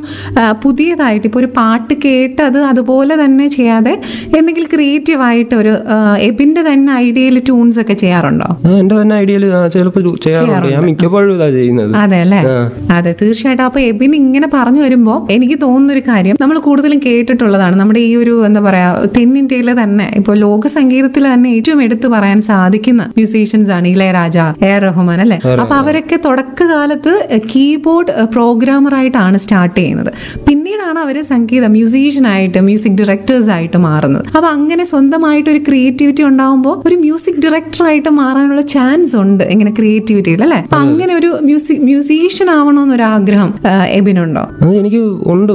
ആ, പുതിയതായിട്ട് ഇപ്പോൾ ഒരു പാട്ട് കേട്ട് അത് അതുപോലെ തന്നെ ചെയ്യാതെ എന്തെങ്കിലും ക്രിയേറ്റീവ് ആയിട്ട് ഒരു ആ, എബിന്റെ തന്നെ ഐഡിയയിൽ ട്യൂൺസ് ഒക്കെ ചെയ്യാറുണ്ടോ ആ, എന്റെ തന്നെ ഐഡിയയിൽ ചിലപ്പോൾ ചെയ്യാറുണ്ട് ഞാൻ മിക്കപ്പോഴും ഇതാ ചെയ്യുന്നത് അതെ അല്ലേ അതെ തീർച്ചയായിട്ടും അപ്പൊ എബിൻ ഇങ്ങനെ പറഞ്ഞു വരുമ്പോൾ എനിക്ക് തോന്നുന്ന ഒരു കാര്യം നമ്മൾ കൂടുതലും കേട്ടിട്ടുള്ളതാണ് നമ്മുടെ ഈ ഒരു എന്താ പറയാ തെന്നിന്ത്യയിലെ തന്നെ ഇപ്പോൾ ലോക സംഗീതത്തിൽ തന്നെ ഏറ്റവും എടുത്തു പറയാൻ സാധിക്കുന്ന മ്യൂസീഷ്യൻസ് ആണ് ഇളയരാജ എ ആർ റഹ്മാൻ അല്ലെ അപ്പൊ അവരൊക്കെ തുടക്കകാലത്ത് കീബോർഡ് പ്രോഗ്രാമർ ആയിട്ടാണ് സ്റ്റാർട്ട് ചെയ്യുന്നത് പിന്നീടാണ് അവര് സംഗീതം മ്യൂസീഷ്യൻ ആയിട്ട് മ്യൂസിക് ഡയറക്ടേഴ്സ് ആയിട്ട് മാറുന്നത് അപ്പൊ അങ്ങനെ സ്വന്തമായിട്ട് ഒരു ക്രിയേറ്റിവിറ്റി ഉണ്ടാവുമ്പോൾ ഒരു മ്യൂസിക് ഡയറക്ടർ ആയിട്ട് മാറാനുള്ള ചാൻസ് ഉണ്ട് ഇങ്ങനെ ക്രിയേറ്റിവിറ്റിയിൽ അല്ലെ അപ്പൊ അങ്ങനെ ഒരു മ്യൂസിക് മ്യൂസീഷ്യൻ ആവണമെന്നൊരു ആഗ്രഹം ആ, എബിനുണ്ടോ അത് എനിക്ക് ഉണ്ട്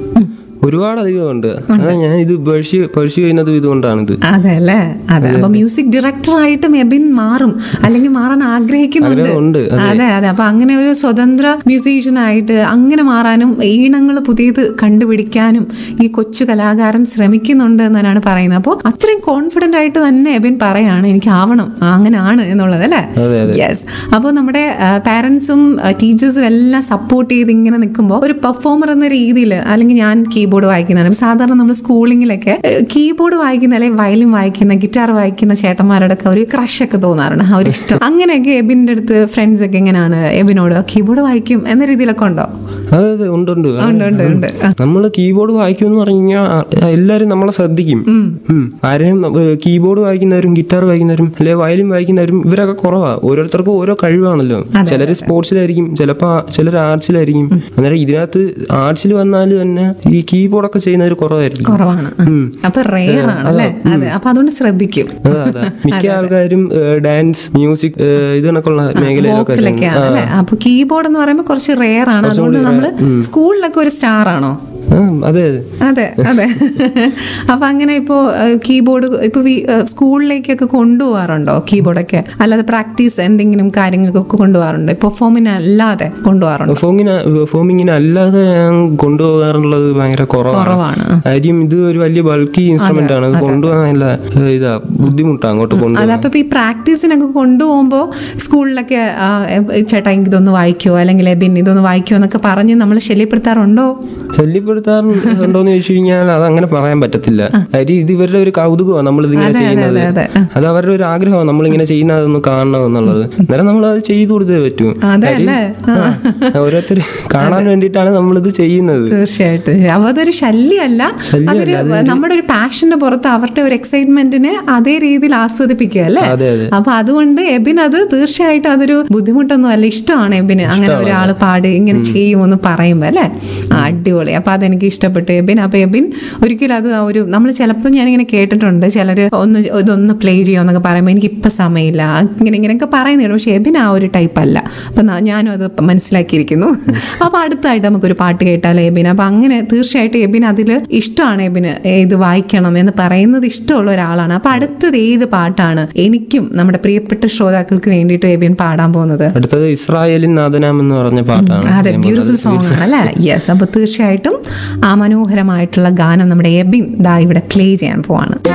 ഒരുപാട് അധികം ഉണ്ട് അതാ ഞാൻ ഇത് പേഴ്സ്യൂ പേഴ്സ്യൂ ചെയ്യുന്നത് ഇതുകൊണ്ടാണിത് അതെ അല്ലേ അതെ അപ്പൊ മ്യൂസിക് ഡയറക്ടർ ആയിട്ടും എബിൻ മാറും അല്ലെങ്കിൽ മാറാൻ ആഗ്രഹിക്കുന്നുണ്ട് ആഗ്രഹമുണ്ട്, അതെ അതെ അപ്പൊ അങ്ങനെ ഒരു സ്വതന്ത്ര മ്യൂസീഷ്യൻ ആയിട്ട് അങ്ങനെ മാറാനും ഈണങ്ങൾ പുതിയത് കണ്ടുപിടിക്കാനും ഈ കൊച്ചു കലാകാരൻ ശ്രമിക്കുന്നുണ്ട് എന്നാണ് പറയുന്നത് അപ്പോൾ അത്രയും കോൺഫിഡന്റ് ആയിട്ട് തന്നെ എബിൻ പറയാണ് എനിക്ക് ആവണം ആ, അങ്ങനെ ആണ് എന്നുള്ളത് അല്ലേ അതെ, യെസ് അപ്പോൾ നമ്മുടെ പാരൻസും ടീച്ചേഴ്സും എല്ലാം സപ്പോർട്ട് ചെയ്ത് ഇങ്ങനെ നിൽക്കുമ്പോൾ ഒരു പെർഫോമർ എന്ന രീതിയിൽ അല്ലെങ്കിൽ ഞാൻ കീബോർഡ് വായിക്കുന്നതാണ് സാധാരണ നമ്മൾ സ്കൂളിങ്ങിലൊക്കെ കീബോർഡ് വായിക്കുന്ന അല്ലെങ്കിൽ വയലിൻ വായിക്കുന്ന ഗിറ്റാർ വായിക്കുന്ന ചേട്ടന്മാരുടെ ഒക്കെ ഒരു ക്രഷ് ഒക്കെ തോന്നാറുണ്ട് ആ ഒരു ഇഷ്ടം അങ്ങനെയൊക്കെ എബിന്റെ അടുത്ത് ഫ്രണ്ട്സ് ഒക്കെ എങ്ങനെയാണ് എബിനോട് കീബോർഡ് വായിക്കും എന്ന രീതിയിലൊക്കെ ഉണ്ടോ അതെ അതെ ഉണ്ട് ഉണ്ട് ഉണ്ട് ഉണ്ട് ഉണ്ട് നമ്മൾ കീബോർഡ് വായിക്കും എന്ന് പറഞ്ഞു കഴിഞ്ഞാൽ എല്ലാരും നമ്മളെ ശ്രദ്ധിക്കും ഉം. ആരെയും കീബോർഡ് വായിക്കുന്നവരും ഗിറ്റാർ വായിക്കുന്നവരും അല്ലെ വയലിൻ വായിക്കുന്നവരും ഇവരൊക്കെ കുറവാ ഓരോരുത്തർക്കും ഓരോ കഴിവാണല്ലോ ചിലര് സ്പോർട്സിലായിരിക്കും ചിലപ്പോ ചിലർ ആർട്സിലായിരിക്കും അന്നേരം ഇതിനകത്ത് ആർട്സിൽ വന്നാൽ തന്നെ ഈ കീബോർഡൊക്കെ ചെയ്യുന്നവർ കുറവായിരിക്കും കുറവാണ് അപ്പൊ റെയർ ആണ് അല്ലേ അതെ അപ്പൊ അതുകൊണ്ട് ശ്രദ്ധിക്കും അതാ അതാ മിക്ക ആൾക്കാരും ഡാൻസ് മ്യൂസിക് ഇതിനൊക്കെയുള്ള മേഖലയിലൊക്കെ വോക്കലൊക്കെയാണ് അല്ലേ അപ്പൊ കീബോർഡ് എന്ന് പറയുമ്പോൾ കുറച്ച് റെയർ ആണ് അതുകൊണ്ട് നമ്മള് സ്കൂളിലൊക്കെ ഒരു സ്റ്റാർ ആണോ ആ, അതെ അതെ അതെ അപ്പൊ അങ്ങനെ ഇപ്പോ കീബോർഡ് ഇപ്പൊ വി- ഏഹ് സ്കൂളിലേക്കൊക്കെ കൊണ്ടുപോകാറുണ്ടോ കീബോർഡൊക്കെ അല്ലാതെ പ്രാക്ടീസ് എന്തെങ്കിലും കാര്യങ്ങൾക്കൊക്കെ കൊണ്ടുപോകാറുണ്ടോ പെർഫോമിന് അല്ലാതെ കൊണ്ടുപോകാറുണ്ടോ ഫോമിന് ഫോമിങ്ങിന് അല്ലാതെ ഞാൻ കൊണ്ടുപോകാറുള്ളത് ഭയങ്കര കുറവാണ് കുറവാണ് കാര്യം ഇത് ഒരു വലിയ ബൾക്കി ഇൻസ്ട്രുമെന്റ് ആണ് അത് കൊണ്ടുപോകാൻ നല്ല ഏഹ്, ഇതാ ബുദ്ധിമുട്ടാണ് അങ്ങോട്ട് കൊണ്ടുപോകാൻ അതെ അപ്പൊ ഇപ്പൊ ഈ പ്രാക്ടീസിനൊക്കെ കൊണ്ടുപോകുമ്പോ സ്കൂളിലൊക്കെ ആ, എ- ചേട്ടാ എനിക്ക് ഇതൊന്ന് വായിക്കോ അല്ലെങ്കിൽ എബിൻ ഇതൊന്ന് വായിക്കോ എന്നൊക്കെ പറഞ്ഞ് നമ്മൾ ശല്യപ്പെടുത്താറുണ്ടോ ശല്യപ്പെടുത്താറുണ്ടോന്ന് ചോദിച്ചു കഴിഞ്ഞാൽ അത് അങ്ങനെ പറയാൻ പറ്റത്തില്ല കാര്യം ഇത് ഇവരുടെ ഒരു കൗതുകമാണ് നമ്മൾ ഇതിങ്ങനെ ചെയ്യുന്നത് അതെ, അതെ. അത് അവരുടെ ഒരു ആഗ്രഹമാണ് നമ്മൾ ഇങ്ങനെ ചെയ്യുന്നതൊന്ന് കാണണം എന്നുള്ളത് അന്നേരം നമ്മൾ അത് ചെയ്തു കൊടുത്തേ പറ്റൂ അതെ കാര്യം, അല്ലേ? ആ, ഓരോരുത്തർ കാണാൻ വേണ്ടിയിട്ടാണ് നമ്മൾ ഇത് ചെയ്യുന്നത് തീർച്ചയായിട്ടും അപ്പൊ അതൊരു ശല്യമല്ല അതൊരു നമ്മുടെ ഒരു പാഷന്റെ പുറത്ത് അവരുടെ ഒരു എക്സൈറ്റ്മെന്റിനെ അതേ രീതിയിൽ ആസ്വദിപ്പിക്കുക അല്ലേ അതെ അതെ അപ്പൊ അതുകൊണ്ട് എബിൻ അത് തീർച്ചയായിട്ടും അതൊരു ബുദ്ധിമുട്ടൊന്നും അല്ല ഇഷ്ടമാണ് എബിന് അങ്ങനെ ഒരാൾ പാട് ഇങ്ങനെ ചെയ്യുമെന്ന് പറയുമ്പോ അല്ലേ ആ, അടിപൊളി അപ്പൊ അതെനിക്ക് ഇഷ്ടപ്പെട്ടു എബിൻ അപ്പൊ എബിൻ ഒരിക്കലും അത് ആ ഒരു നമ്മൾ ചിലപ്പോൾ ഞാനിങ്ങനെ കേട്ടിട്ടുണ്ട് ചിലര് ഒന്ന് ഇതൊന്ന് പ്ലേ ചെയ്യുമെന്നൊക്കെ പറയുമ്പോൾ എനിക്ക് ഇപ്പൊ സമയമില്ല ഇങ്ങനെ ഇങ്ങനെയൊക്കെ പറയുന്നുണ്ട് പക്ഷെ എബിൻ ആ ഒരു ടൈപ്പ് അല്ല അപ്പൊ ന- ഞാനും അത് ഇപ്പം മനസ്സിലാക്കിയിരിക്കുന്നു അപ്പൊ അടുത്തായിട്ട് നമുക്കൊരു പാട്ട് കേട്ടാലോ എബിൻ അപ്പൊ അങ്ങനെ തീർച്ചയായിട്ടും എബിൻ അതിൽ ഇഷ്ടമാണ് എബിന് ഇത് വായിക്കണം എന്ന് പറയുന്നത് ഇഷ്ടമുള്ള ഒരാളാണ് അപ്പൊ അടുത്തത് ഏത് പാട്ടാണ് എനിക്കും നമ്മുടെ പ്രിയപ്പെട്ട ശ്രോതാക്കൾക്ക് വേണ്ടിയിട്ട് എബിൻ പാടാൻ പോകുന്നത് അടുത്തത് ഇസ്രായേലിൻ നാദനാം എന്ന് പറഞ്ഞ പാട്ടാണ് അതെ ബ്യൂട്ടിഫുൾ സോങ് ആണ് അല്ലേ യെസ് അപ്പൊ തീർച്ചയായിട്ടും ആ മനോഹരമായിട്ടുള്ള ഗാനം നമ്മുടെ എബിൻ ദാ ഇവിടെ പ്ലേ ചെയ്യാൻ പോവാണ്